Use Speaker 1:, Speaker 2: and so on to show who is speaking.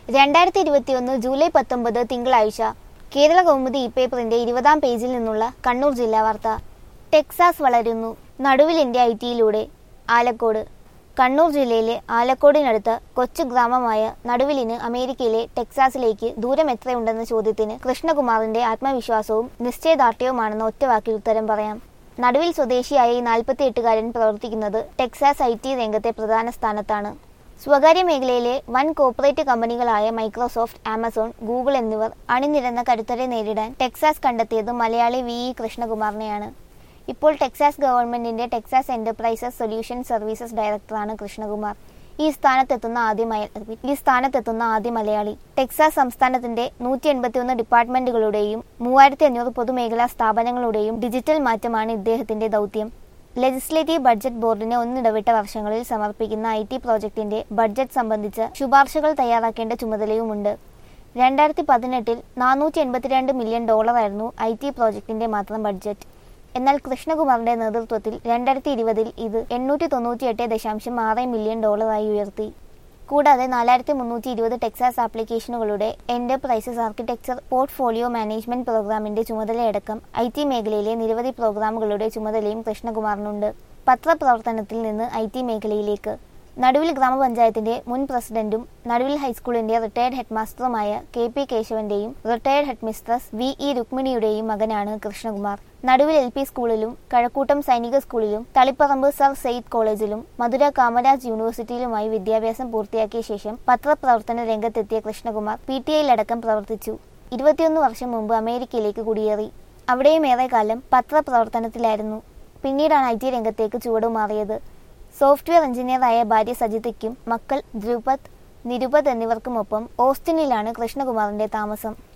Speaker 1: രണ്ടായിരത്തി ഇരുപത്തിയൊന്ന് ജൂലൈ പത്തൊമ്പത് തിങ്കളാഴ്ച കേരള കൗമുദി ഇ പേപ്പറിന്റെ ഇരുപതാം പേജിൽ നിന്നുള്ള കണ്ണൂർ ജില്ലാ വാർത്ത ടെക്സാസ് വളരുന്നു നടുവിലിന്റെ ഐ ടിയിലൂടെ ആലക്കോട് കണ്ണൂർ ജില്ലയിലെ ആലക്കോടിനടുത്ത് കൊച്ചു ഗ്രാമമായ നടുവിലിന് അമേരിക്കയിലെ ടെക്സാസിലേക്ക് ദൂരം എത്രയുണ്ടെന്ന ചോദ്യത്തിന് കൃഷ്ണകുമാറിന്റെ ആത്മവിശ്വാസവും നിശ്ചയദാർഢ്യവുമാണെന്ന് ഒറ്റവാക്കിൽ ഉത്തരം പറയാം നടുവിൽ സ്വദേശിയായ ഈ നാൽപ്പത്തിയെട്ടുകാരൻ പ്രവർത്തിക്കുന്നത് ടെക്സാസ് ഐ ടി രംഗത്തെ പ്രധാന സ്ഥാനത്താണ് സ്വകാര്യ മേഖലയിലെ വൻ കോർപ്പറേറ്റ് കമ്പനികളായ മൈക്രോസോഫ്റ്റ് ആമസോൺ ഗൂഗിൾ എന്നിവർ അണിനിരന്ന കരുത്തരെ നേരിടാൻ ടെക്സാസ് കണ്ടെത്തിയത് മലയാളി വി ഇ കൃഷ്ണകുമാറിനെയാണ് ഇപ്പോൾ ടെക്സാസ് ഗവൺമെന്റിന്റെ ടെക്സാസ് എന്റർപ്രൈസസ് സൊല്യൂഷൻ സർവീസസ് ഡയറക്ടറാണ് കൃഷ്ണകുമാർ ഈ സ്ഥാനത്തെത്തുന്ന ആദ്യ മയ- ഈ സ്ഥാനത്തെത്തുന്ന ആദ്യ മലയാളി ടെക്സാസ് സംസ്ഥാനത്തിന്റെ നൂറ്റി എൺപത്തിയൊന്ന് ഡിപ്പാർട്ട്മെന്റുകളുടെയും മൂവായിരത്തി അഞ്ഞൂറ് പൊതുമേഖലാ സ്ഥാപനങ്ങളുടെയും ഡിജിറ്റൽ മാറ്റമാണ് ഇദ്ദേഹത്തിന്റെ ദൗത്യം ലെജിസ്ലേറ്റീവ് ബഡ്ജറ്റ് ബോർഡിന് ഒന്നിടവിട്ട വർഷങ്ങളിൽ സമർപ്പിക്കുന്ന ഐ ടി പ്രോജക്ടിന്റെ ബഡ്ജറ്റ് സംബന്ധിച്ച് ശുപാർശകൾ തയ്യാറാക്കേണ്ട ചുമതലയുമുണ്ട് രണ്ടായിരത്തി പതിനെട്ടിൽ നാനൂറ്റി എൺപത്തിരണ്ട് മില്യൺ ഡോളറായിരുന്നു ഐ ടി പ്രോജക്ടിന്റെ മാത്രം ബഡ്ജറ്റ് എന്നാൽ കൃഷ്ണകുമാറിന്റെ നേതൃത്വത്തിൽ രണ്ടായിരത്തി ഇരുപതിൽ ഇത് എണ്ണൂറ്റി തൊണ്ണൂറ്റിയെട്ട് ദശാംശം ആറ് മില്യൺ ഡോളറായി ഉയർത്തി കൂടാതെ നാലായിരത്തി മുന്നൂറ്റി ഇരുപത് ടെക്സാസ് ആപ്ലിക്കേഷനുകളുടെ എന്റർപ്രൈസസ് ആർക്കിടെക്ചർ പോർട്ട്ഫോളിയോ മാനേജ്മെന്റ് പ്രോഗ്രാമിന്റെ ചുമതലയടക്കം ഐ ടി മേഖലയിലെ നിരവധി പ്രോഗ്രാമുകളുടെ ചുമതലയും കൃഷ്ണകുമാറിനുണ്ട് പത്രപ്രവർത്തനത്തിൽ നിന്ന് ഐ ടി മേഖലയിലേക്ക് നടുവിൽ ഗ്രാമപഞ്ചായത്തിന്റെ മുൻ പ്രസിഡന്റും നടുവിൽ ഹൈസ്കൂളിന്റെ റിട്ടയർഡ് ഹെഡ്മാസ്റ്ററുമായ കെ പി കേശവന്റെയും റിട്ടയർഡ് ഹെഡ്മിസ്ട്രസ് വി ഇ രുക്മിണിയുടെയും മകനാണ് കൃഷ്ണകുമാർ നടുവിൽ എൽ പി സ്കൂളിലും കഴക്കൂട്ടം സൈനിക സ്കൂളിലും തളിപ്പറമ്പ് സർ സെയ്ദ് കോളേജിലും മധുര കാമരാജ് യൂണിവേഴ്സിറ്റിയിലുമായി വിദ്യാഭ്യാസം പൂർത്തിയാക്കിയ ശേഷം പത്രപ്രവർത്തന രംഗത്തെത്തിയ കൃഷ്ണകുമാർ പി ടി ഐയിലടക്കം പ്രവർത്തിച്ചു ഇരുപത്തിയൊന്ന് വർഷം മുമ്പ് അമേരിക്കയിലേക്ക് കുടിയേറി അവിടെയും ഏറെക്കാലം പത്രപ്രവർത്തനത്തിലായിരുന്നു പിന്നീടാണ് ഐ ടി രംഗത്തേക്ക് ചുവടുമാറിയത് സോഫ്റ്റ്വെയർ എഞ്ചിനീയറായ ഭാര്യ സജിതയ്ക്കും മക്കൾ ധ്രുപത് നിരുപത് എന്നിവർക്കുമൊപ്പം ഓസ്റ്റിനിലാണ് കൃഷ്ണകുമാറിന്റെ താമസം